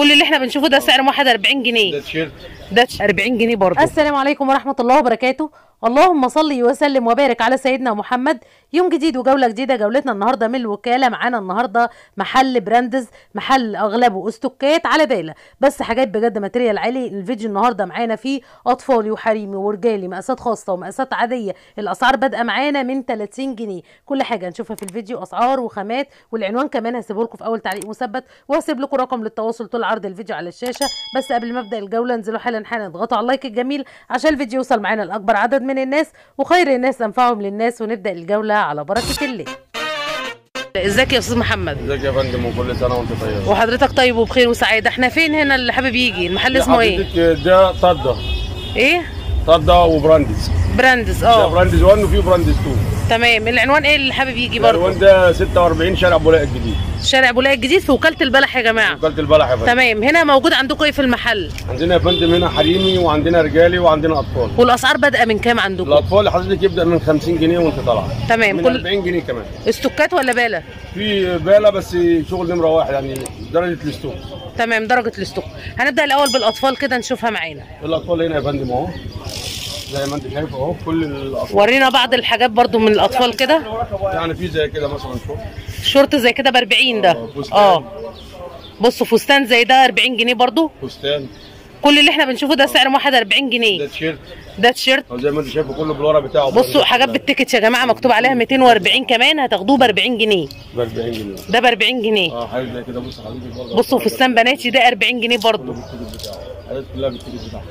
كل اللي احنا بنشوفه ده سعر واحد 40 ده جنيه تيشيرت ده 40 جنيه برضه السلام عليكم ورحمه الله وبركاته اللهم صل وسلم وبارك على سيدنا محمد يوم جديد وجوله جديده جولتنا النهارده من الوكاله معانا النهارده محل براندز محل اغلبه استوكات على بالة بس حاجات بجد ماتريال عالي الفيديو النهارده معانا فيه اطفالي وحريمي ورجالي مقاسات خاصه ومقاسات عاديه الاسعار بادئه معانا من 30 جنيه كل حاجه هنشوفها في الفيديو اسعار وخامات والعنوان كمان هسيبه لكم في اول تعليق مثبت وهسيب لكم رقم للتواصل طول عرض الفيديو على الشاشه بس قبل ما ابدا الجوله انزلوا حالا حالا اضغطوا على اللايك الجميل عشان الفيديو يوصل معانا لاكبر عدد من الناس وخير الناس انفعهم للناس ونبدا الجوله على بركه الله ازيك يا استاذ محمد ازيك يا فندم وكل سنه وانت طيب وحضرتك طيب وبخير وسعيد احنا فين هنا اللي حابب يجي المحل اسمه ايه حضرتك ده طده ايه طده وبراندز براندز ده اه براندز 1 وفي براندز 2 تمام العنوان ايه اللي حابب يجي برضه الوان ده 46 شارع بولاق الجديد شارع بولاق الجديد في وكاله البلح يا جماعه وكاله البلح يا فندم تمام هنا موجود عندكم ايه في المحل عندنا يا فندم هنا حريمي وعندنا رجالي وعندنا اطفال والاسعار بادئه من كام عندكم الاطفال حضرتك يبدا من 50 جنيه وانت طالعه تمام من كل 40 جنيه كمان استوكات ولا باله في باله بس شغل نمره واحد يعني درجه الاستوك تمام درجه الاستوك هنبدا الاول بالاطفال كده نشوفها معانا الاطفال هنا يا فندم اهو زي ما انت شايف اهو كل الاطفال ورينا بعض الحاجات برضو من الاطفال كده يعني في زي كده مثلا شوف شورت زي كده ب 40 ده آه، فستان. اه بصوا فستان زي ده 40 جنيه برضو فستان كل اللي احنا بنشوفه ده سعر واحد 40 ده جنيه تيشيرت ده تيشيرت أهو زي ما انت شايف كله بالورق بتاعه بصوا حاجات بالتيكت يا جماعه مكتوب عليها 240 كمان هتاخدوه ب 40 جنيه ب 40 جنيه ده ب 40 جنيه اه حاجه زي كده بص حضرتك برضه بصوا فستان بناتي ده 40 جنيه برضو بالتيكت بتاعه حاجات كلها بالتيكت بتاعه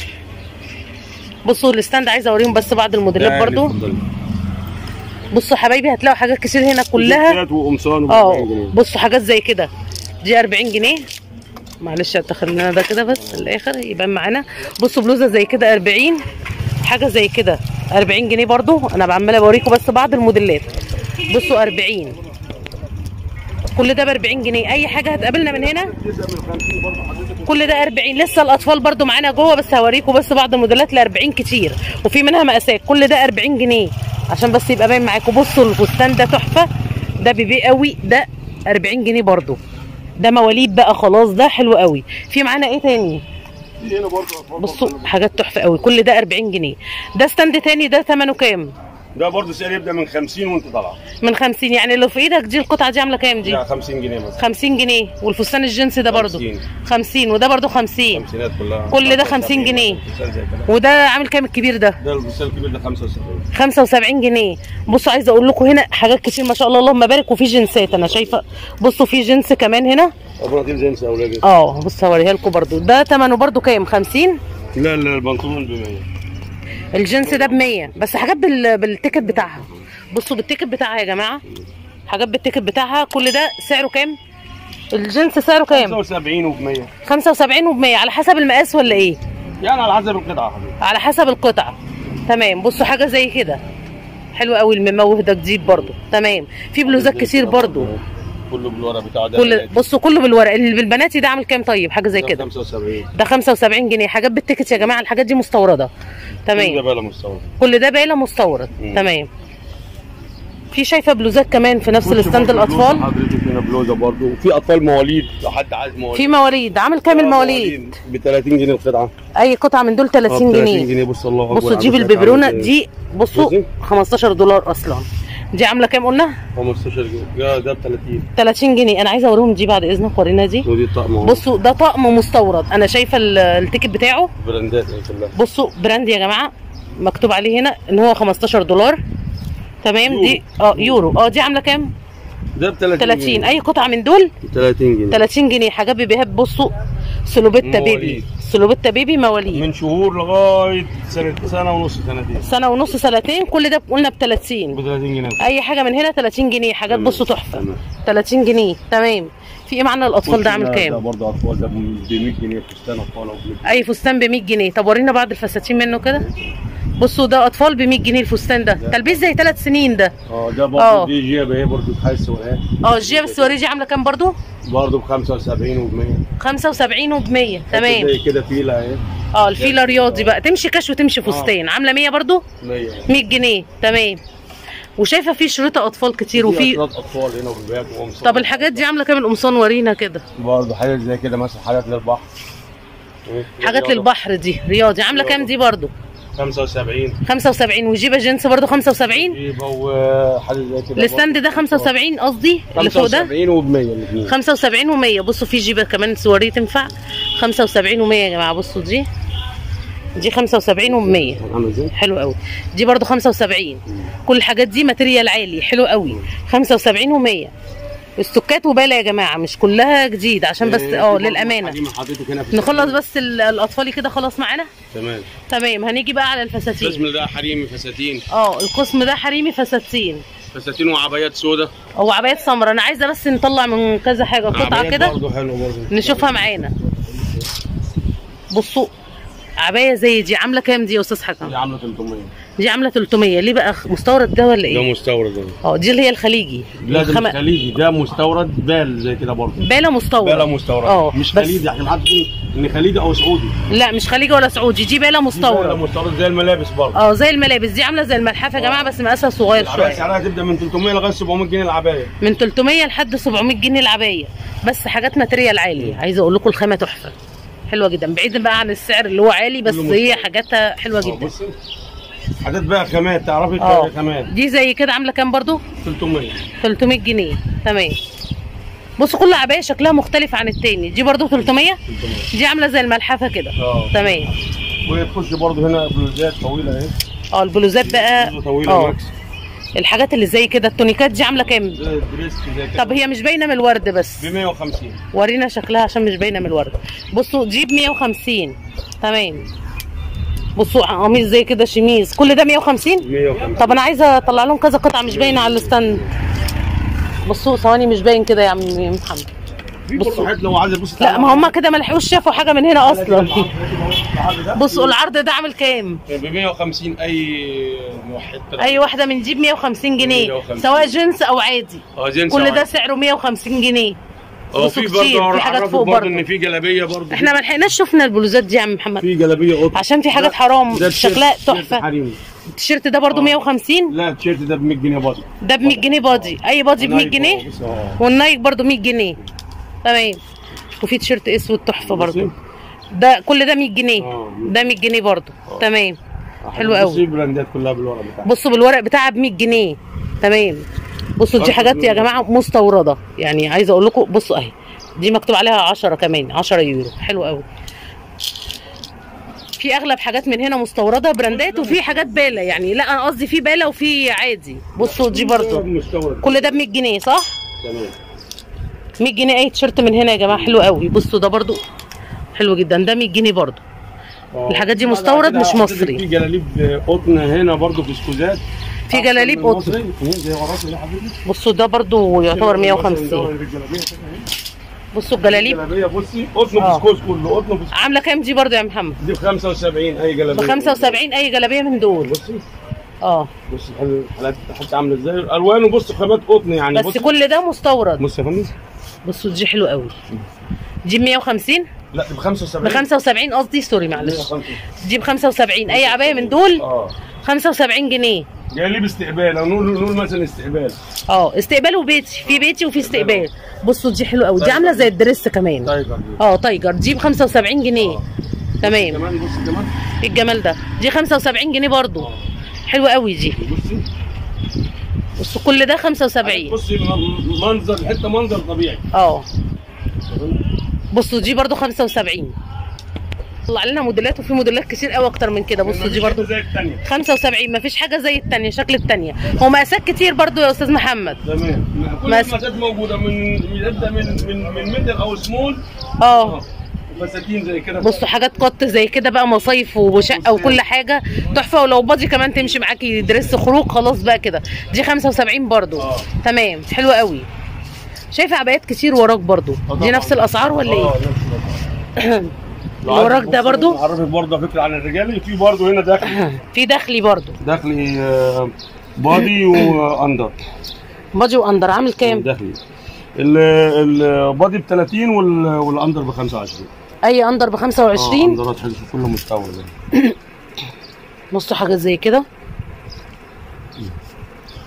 بصوا الستاند عايزه اوريهم بس بعض الموديلات برضو بصوا حبايبي هتلاقوا حاجات كتير هنا كلها كلها وقمصان ب اه 40 جنيه بصوا حاجات زي كده دي 40 جنيه معلش اتخذ لنا ده كده بس الاخر يبان معانا بصوا بلوزه زي كده 40 حاجه زي كده 40 جنيه برضو انا عماله بوريكم بس بعض الموديلات بصوا 40 كل ده ب 40 جنيه اي حاجه هتقابلنا من هنا كل ده 40 لسه الاطفال برضو معانا جوه بس هوريكم بس بعض الموديلات ل 40 كتير وفي منها مقاسات كل ده 40 جنيه عشان بس يبقى باين معاكم بصوا الفستان ده تحفه ده بيبي قوي ده 40 جنيه برضو ده مواليد بقى خلاص ده حلو قوي في معانا ايه تاني في هنا برضه أطفال بصوا برضه. حاجات تحفه قوي كل ده 40 جنيه ده ستاند تاني ده ثمنه كام ده برضه سعر يبدا من 50 وانت طالعه من 50 يعني اللي في ايدك دي القطعه دي عامله كام دي لا 50 جنيه مثلا 50 جنيه والفستان الجنسي ده برضو 50. 50 وده برضو 50 خمسينات كلها كل ده 50 جنيه. فستان زي كده وده عامل كام الكبير ده ده الفستان الكبير ده 75 75 جنيه بصوا عايزه اقول لكم هنا حاجات كتير ما شاء الله اللهم بارك وفي جنسات انا شايفه بصوا في جنس كمان هنا ابراطيل جنس اولادي اه بص هوريها لكم برضو ده ثمنه برضو كام 50 لا لا البنطلون ب 100 الجنس ده ب 100 بس حاجات بال... بالتيكت بتاعها بصوا بالتيكت بتاعها يا جماعه حاجات بالتيكت بتاعها كل ده سعره كام الجنس سعره كام 75 وب 100 75 و 100 على حسب المقاس ولا ايه يعني على حسب القطعه حبيبي على حسب القطعه تمام بصوا حاجه زي كده حلو قوي المموه ده جديد برضو تمام في بلوزات كتير برضو كله بالورق بتاعه ده كل بصوا كله بالورق اللي بالبناتي ده عامل كام طيب حاجه زي كده 75 ده 75 جنيه حاجات بالتيكت يا جماعه الحاجات دي مستورده ده تمام بقى مستورد كل ده بايله مستورد مم. تمام في شايفه بلوزات كمان في نفس الستاند الاطفال حضرتك هنا بلوزه برضه وفي اطفال مواليد لو حد عايز مواليد في مواليد عامل كام المواليد ب 30 جنيه القطعه اي قطعه من دول 30 30 جنيه جنيه بص الله اكبر بصوا عامل تجيب شكل الببرونه عامل دي بصوا بصي. 15 دولار اصلا دي عامله كام قلنا 15 جنيه ده ده ب 30 30 جنيه انا عايزه اوريهم دي بعد اذنك ورينا دي ودي الطقم اهو بصوا ده طقم مستورد انا شايفه ال- التيكت بتاعه براندات ايه كلها بصوا براند يا جماعه مكتوب عليه هنا ان هو 15 دولار تمام دي اه يورو اه دي عامله كام ده ب 30 30 جنيه. اي قطعه من دول 30 جنيه 30 جنيه حاجات بيبيهات بصوا سلوبيتا بيبي مواليد. سلوبيتا بيبي مواليد من شهور لغايه سنه سنه ونص سنتين سنه ونص سنتين كل ده قلنا ب 30 ب 30 جنيه اي حاجه من هنا 30 جنيه حاجات تمام. بصوا تحفه تمام. 30 جنيه تمام في ايه معنى الاطفال ده عامل ده كام برضه اطفال ده ب 100 جنيه فستان اطفال او ب اي فستان ب 100 جنيه طب ورينا بعض الفساتين منه كده بصوا ده اطفال ب 100 جنيه الفستان ده تلبيس زي ثلاث سنين ده اه ده آه. برضه دي جيبه اهي برضه تحس وايه اه الجيب السواريجي عامله كام برضو برضه ب 75 وب 100 75 و 100 تمام زي كده فيله اهي اه الفيله رياضي بقى تمشي كاش وتمشي فستان عامله 100 برضو 100 100 جنيه تمام وشايفه في شريطه اطفال كتير في وفي أشراط اطفال هنا وبيبات وقمصان طب الحاجات دي عامله كام القمصان ورينا كده برضه حاجات زي كده مثلا حاجات للبحر حاجات للبحر دي رياضي عامله كام دي برضو 75 75 وجيبه جينز برضو 75 جيبه وحاجه زي كده الستاند ده 75 قصدي اللي فوق ده 75 و100 الاثنين 75 و100 بصوا في جيبه كمان سواريه تنفع 75 و100 يا جماعه بصوا دي دي 75 و100 عامل ازاي؟ حلو قوي دي برضو 75 كل الحاجات دي ماتريال عالي حلو قوي 75 و100 استوكات وباله يا جماعه مش كلها جديد عشان بس اه للامانه دي حضرتك هنا في نخلص بس ال- الاطفالي كده خلاص معانا تمام تمام هنيجي بقى على الفساتين القسم ده حريمي فساتين اه القسم ده حريمي فساتين فساتين وعبايات سودا او عبايات سمراء انا عايزه بس نطلع من كذا حاجه قطعه عبايات كده برضه حلو برضه نشوفها معانا بصوا عبايه زي دي عامله كام دي يا استاذ دي حكم عامله 300 دي عامله 300 ليه بقى مستورد ده ولا ده ايه مستورد ده اه دي اللي هي الخليجي لا ده الخم- مش خليجي ده مستورد بال زي كده برضه باله مستورد باله مستورد اه مش بس- خليجي عشان محدش يقول ان خليجي او سعودي لا مش خليجي ولا سعودي دي باله باله مستورد مستورد زي الملابس برضه اه زي الملابس دي عامله زي الملحفه يا جماعه بس مقاسها صغير العبايه شويه سعرها تبدا من 300 لغايه 700 جنيه العبايه من 300 لحد 700 جنيه العبايه بس حاجات ماتريال عالي عايزه اقول لكم الخامه تحفه حلوه جدا بعيدا بقى عن السعر اللي هو عالي بس كله هي مستورد. حاجاتها حلوه اه جدا بصي حاجات بقى خامات تعرفي اه خامات دي زي كده عامله كام برضو 300 300 جنيه تمام بصوا كل عبايه شكلها مختلف عن التاني دي برضو 300 300 دي عامله زي الملحفه كده اه تمام وتخش برضه هنا بلوزات طويله اهي اه البلوزات بقى بلوزة طويله اه ماكس الحاجات اللي زي كده التونيكات دي عامله كام زي الدريس زي كده طب هي مش باينه من الورد بس ب 150 ورينا شكلها عشان مش باينه من الورد بصوا دي ب 150 تمام بصوا قميص زي كده شميز كل ده 150 150 طب انا عايزه اطلع لهم كذا قطعه مش باينه على الستاند بصوا ثواني مش باين كده يا عم محمد في بصوا. برضه حاجات لو عايزه بص لا ما هم كده ما لحقوش شافوا حاجه من هنا اصلا بصوا العرض ده عامل كام ب 150 اي حته اي واحده من دي ب 150 جنيه 150. سواء جنس او عادي اه جنس كل ده عادي. سعره 150 جنيه اه بصوا في كتير، برضه في حاجات أعرفك فوق برضه برضه. ان في جلابيه برضه احنا ما لحقناش شفنا البلوزات دي يا عم محمد في جلابيه قطن عشان في حاجات ده- حرام ده شكلها تيشيرت- تيشيرت تحفه حريمي التيشيرت ده برضو اه. 150 لا التيشيرت ده ب 100 جنيه برضه ده ب 100 جنيه بادي اي بادي ب 100 نايك جنيه اه، بص اه. والنايك برضو 100 جنيه تمام وفي تيشيرت اسود تحفه برضو بصي. ده كل ده 100 جنيه اه. ده 100 جنيه برضو تمام حلو بصي قوي البراندات كلها بالورق بتاعها بصوا بالورق بتاعها ب 100 جنيه تمام بصوا دي برضو حاجات يا بالورق. جماعه مستورده يعني عايزه اقول لكم بصوا اهي دي مكتوب عليها 10 كمان 10 يورو حلو قوي في اغلب حاجات من هنا مستورده براندات وفي حاجات باله يعني لا انا قصدي في باله وفي عادي بصوا دي برضو مستورد كل ده ب 100 جنيه صح تمام 100 جنيه اي تيشيرت من هنا يا جماعه حلو قوي بصوا ده برضو حلو جدا ده 100 جنيه برضو اه. الحاجات دي بعد مستورد كده مش حضرتك مصري. في جلاليب قطن هنا برضه في سكوزات في أحسن جلاليب من قطن. مصري. اهي زي وراكي دي حضرتك بصوا ده برضو يعتبر 150 بصوا الجلاليب جلابيه بصي قطن اه. بسكوت كله قطن بسكوت عامله كام دي برضو يا محمد دي ب 75 اي جلابيه ب 75 اي جلابيه من دول بصي اه بصي الحل- الحالات حتى عامله ازاي الوانه بص خامات قطن يعني بس بصي كل ده مستورد بص يا فندم بصوا دي حلو قوي دي ب 150 لا ب ب 75 75 قصدي سوري معلش 150. دي ب 75 اي عبايه من دول اه 75 جنيه جايليب استقبال او نقول نقول مثلا استقبال اه استقبال وبيتي في بيتي وفي استقبال بصوا دي حلوه قوي دي عامله زي الدريس كمان تايجر دي اه تايجر دي ب 75 جنيه اه. تمام كمان بص كمان ايه الجمال ده دي 75 جنيه برضو حلوه قوي دي بصي بصوا كل ده 75 بصي م- منظر حته منظر طبيعي اه بصوا دي برضو 75 طلع لنا موديلات وفي موديلات كتير قوي اكتر من كده بصوا دي برضو زي الثانيه 75 مفيش حاجه زي التانية شكل التانية هو مقاسات كتير برضو يا استاذ محمد تمام كل مس- المقاسات موجوده من يبدا من من من ميدل او سمول اه فساتين زي كده بصوا حاجات قط زي كده بقى مصايف وشقه وكل حاجه تحفه ولو باضي كمان تمشي معاكي دريس خروج خلاص بقى كده دي 75 برضو اه. تمام حلوه قوي شايفه عبايات كتير وراك برضو اه دي طبعا. نفس الاسعار ولا اه ايه نفس الوضع. اللي وراك ده برضو اعرفك برضه فكره عن الرجالي في برضه هنا داخلي في داخلي برضو داخلي آه، بادي واندر باجي واندر عامل كام داخلي ال- البادي ب 30 وال- والاندر ب 25 اي اندر ب اه 25 اندرات حلوه كله مستورد بصوا حاجه زي كده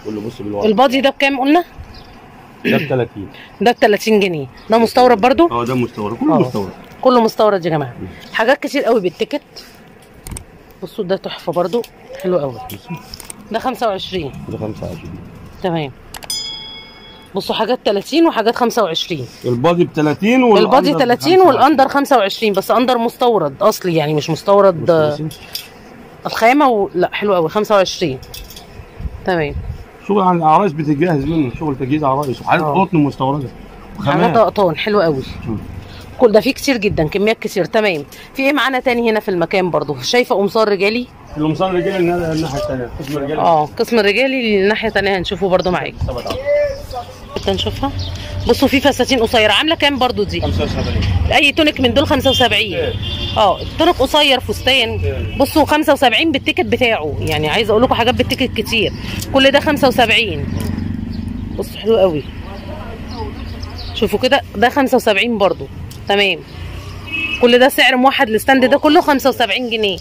كله بص بالورق البادي ده بكام قلنا ده ب 30 ده ب 30 جنيه ده مستورد برضو اه ده مستورد كله آه. مستورد كله مستورد يا جماعه حاجات كتير قوي بالتيكت بصوا ده تحفه برضو حلو قوي ده 25 ده 25 تمام بصوا حاجات 30 وحاجات 25 البادي ب 30 والأندر البادي ب 30 25. والاندر 25 بس اندر مستورد اصلي يعني مش مستورد آه، بص- بص- الخامه و... لا حلو قوي 25 تمام شغل عن عرايس بتتجهز منه شغل تجهيز عرايس وحاجات آه. قطن مستورده حاجات وخامات قطان حلو قوي شوف. كل ده فيه كتير جدا كميات كتير تمام في ايه معانا تاني هنا في المكان برضو شايفه قمصان رجالي القمصان الرجالي النا- الناحيه الثانيه قسم الرجالي اه قسم الرجالي الناحيه التانيه هنشوفه برضو معاك سبعة عشر. حتى نشوفها بصوا في فساتين قصيره عامله كام برضو دي 75 اي تونيك من دول 75 اه التونيك قصير فستان بصوا 75 بالتيكت بتاعه يعني عايزه اقول لكم حاجات بالتيكت كتير كل ده 75 بصوا حلو قوي شوفوا كده ده 75 برضو تمام كل ده سعر موحد الستاند ده كله 75 جنيه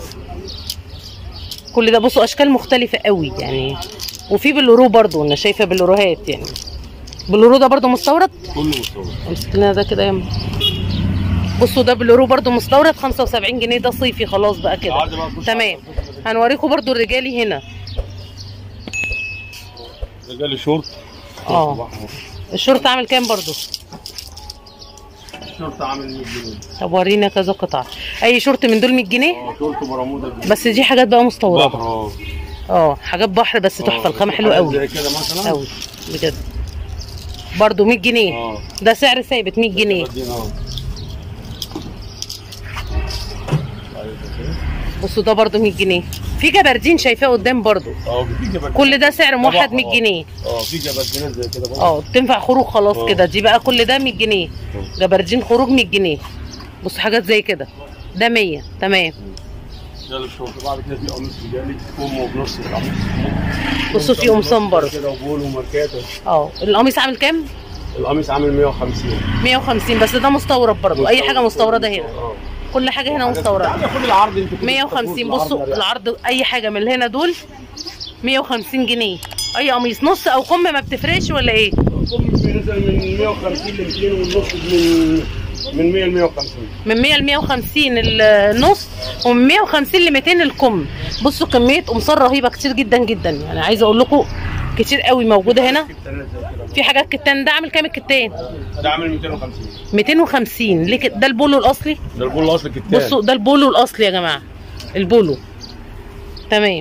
كل ده بصوا اشكال مختلفه قوي يعني وفي بلورو برضو انا شايفه بلوروهات يعني بلورو ده برضو مستورد كله مستورد امسك لنا ده كده يا بصوا ده بلورو برضو مستورد 75 جنيه ده صيفي خلاص بقى كده العرض بقى خش تمام هنوريكم برضو الرجالي هنا رجالي شورت اه الشورت عامل كام برضو الشورت عامل 100 جنيه طب ورينا كذا قطعه اي شورت من دول 100 جنيه اه شورت برمودا دي بس دي حاجات بقى بحر مستورده اه اه حاجات بحر بس تحفه الخامه حلوه قوي زي كده مثلا قوي بجد برضو 100 جنيه اه ده سعر ثابت 100 جنيه بدينا اه بصوا ده برضو 100 جنيه في جبردين شايفاه قدام برضو اه في جبردين كل ده سعر موحد 100 اه. جنيه اه في جبردينات زي كده برضه اه تنفع خروج خلاص اه. كده دي بقى كل ده 100 جنيه جبردين خروج 100 جنيه بصوا حاجات زي كده ده 100 تمام ده الشورت بعد كده في قميص رجالي كم وبنص القميص بصوا في قمصان برضه كده وبول وماركات اه القميص عامل كام القميص عامل 150 150 بس ده مستورد برضه اي حاجه مستورده هنا اه كل حاجه هنا مستورده تعالى خد العرض انت كده 150 بصوا العرض اي حاجه من اللي هنا دول 150 جنيه اي قميص نص او كم ما بتفرقش ولا ايه الكم بينزل من 150 ل 200 والنص من من 100 ل 150 من 100 ل 150 النص ومن 150 ل 200 الكم بصوا كميه قمصان رهيبه كتير جدا جدا يعني عايزه اقول لكم كتير قوي موجوده هنا كتانات زي كده في حاجات كتان ده عامل كام الكتان ده عامل 250 250 ليه كده؟ ده البولو الاصلي ده البول الاصلي كتان بصوا ده البولو الاصلي يا جماعه البولو تمام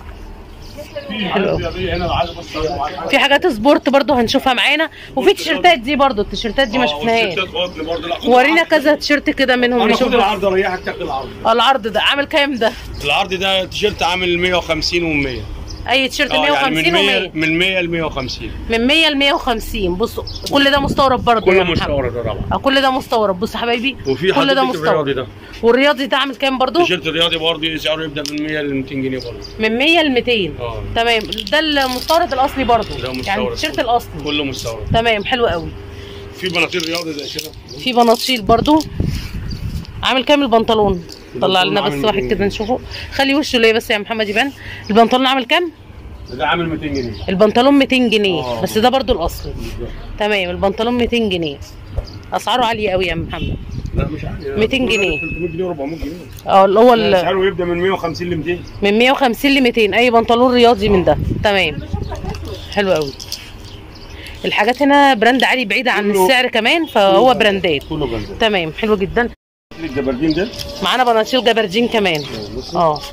في حلو. حاجات رياضية هنا عايز بص في حاجات سبورت برضو هنشوفها معانا وفي تيشيرتات دي برضو التيشيرتات دي ما شفناهاش ورينا كذا تيشيرت كده منهم انا خد نشوف العرض اريحك تاخد العرض العرض ده عامل كام ده العرض ده تيشيرت عامل 150 و100 اي تيشيرت اه يعني 150 من 100 و100 من 100 ل 150 من 100 ل 150 بصوا كل ده مستورد برضو يا كله محمد. مستورد طبعا اه كل ده مستورد بصوا يا حبايبي وفي كل ده حضرتك الرياضي مستورد ده والرياضي ده عامل كام برضو تيشيرت رياضي برضه سعره يبدا من 100 ل 200 جنيه برضه من 100 ل 200 اه تمام ده المستورد الاصلي برضو ده مستورد يعني التيشيرت الاصلي كله مستورد تمام حلو قوي في بناطيل رياضي زي كده في بناطيل برضو عامل كام البنطلون طلع لنا بس عامل واحد 200 كده جنيه. نشوفه خلي وشه ليه بس يا محمد يبان البنطلون عامل كام ده عامل 200 جنيه البنطلون 200 جنيه آه. بس ده برضو الاصلي تمام البنطلون 200 جنيه اسعاره عاليه قوي يا محمد لا مش عارف 200 جنيه. 300 جنيه 400 جنيه اه اللي هو ال- سعره يبدا من 150 ل 200 من 150 ل 200 اي بنطلون رياضي من ده تمام حلو قوي الحاجات هنا براند عالي بعيده عن كله- السعر كمان فهو براندات كله بنزين تمام حلو جدا الجبردين ده معانا بناطيل جبردين كمان بصي اه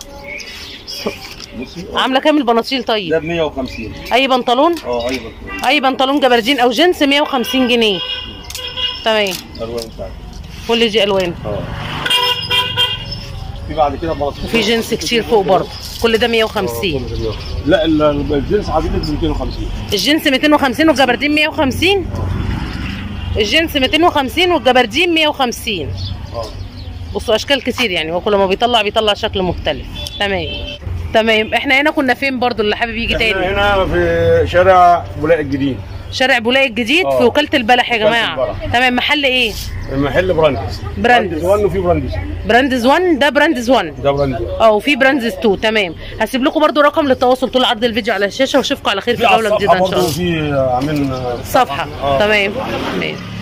بصي عامله كام البناطيل ده طيب ب 150 اي بنطلون اه ايوه بطل. اي بنطلون جبردين او جينز 150 جنيه تمام الوان بتاعته كل دي الوان اه في بعد كده بناطيل وفي جينز كتير فوق برضه كل ده 150 لا ال- ال- الجنس عادي ب 250 الجينز 250 والجبردين 150 الجينز 250 والجبردين 150 اه بصوا اشكال كتير يعني هو كل ما بيطلع بيطلع شكل مختلف تمام تمام احنا هنا كنا فين برضو اللي حابب يجي احنا تاني هنا في شارع بولاق الجديد شارع بولاق الجديد آه. في وكاله البلح يا وكالة جماعه البلح. تمام محل ايه محل براندز براندز. 1 وفي براندز براندز 1 ده براندز 1 ده براندز اه وفي براندز 2 تمام هسيب لكم برضو رقم للتواصل طول عرض الفيديو على الشاشه واشوفكم على خير في في على جوله جديده الصفحه ان شاء برضه الله في عاملين صفحه آه. تمام تمام